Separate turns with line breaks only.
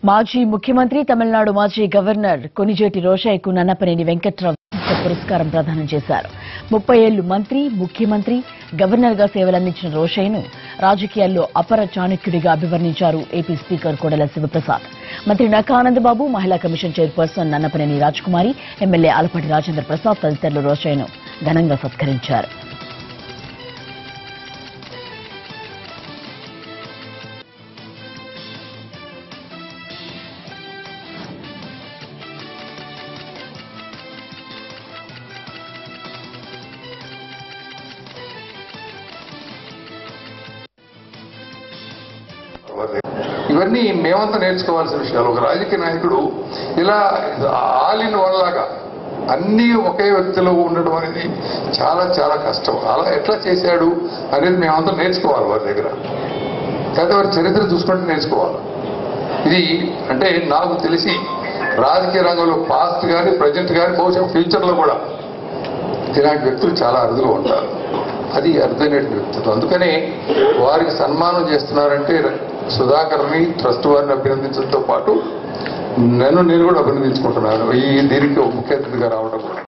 మాజీ ముఖ్యమంత్రి తమిళనాడు మాజీ గవర్నర్ కొనిజేటి రోషయ్యకు నన్నపనేని వెంకట్రావు విశిష్ట పురస్కారం ప్రదానం చేశారు ముప్పై ఏళ్లు మంత్రి ముఖ్యమంత్రి గవర్నర్ గా సేవలందించిన రోషయ్యను రాజకీయాల్లో అపర చాణక్యుడిగా అభివర్ణించారు ఏపీ స్పీకర్ కోడెల శివప్రసాద్ మంత్రి నక్కా ఆనందబాబు మహిళా commission chairperson Nannapaneni Rajkumari MLA Alapati Rajendra Prasad తదితరులు రోషయ్యను ఘనంగా సత్కరించారు
ఇవన్నీ మేమంతా నేర్చుకోవాల్సిన విషయాలు ఒక రాజకీయ నాయకుడు ఇలా ఆల్ ఇన్ వన్ లాగా అన్నీ ఒకే వ్యక్తిలో ఉండడం అనేది చాలా చాలా కష్టం అలా ఎట్లా చేశాడు అనేది మేమంతా నేర్చుకోవాలి వారి దగ్గర కాకపోతే వారి చరిత్ర చూసుకుంటే నేర్చుకోవాలి ఇది అంటే నాకు తెలిసి రాజకీయ రంగంలో పాస్ట్ కానీ ప్రజెంట్ కానీ బహుశా ఫ్యూచర్లో కూడా ఇలాంటి వ్యక్తులు చాలా అరుదుగా ఉంటారు అది అరుదైన వ్యక్తులు అందుకనే వారికి సన్మానం చేస్తున్నారంటే సుధాకర్ని ట్రస్ట్ వారిని అభినందించడంతో పాటు నన్ను నేను కూడా అభినందించుకుంటున్నాను ఈ దీనికి ముఖ్య అతిథిగా రావడం కూడా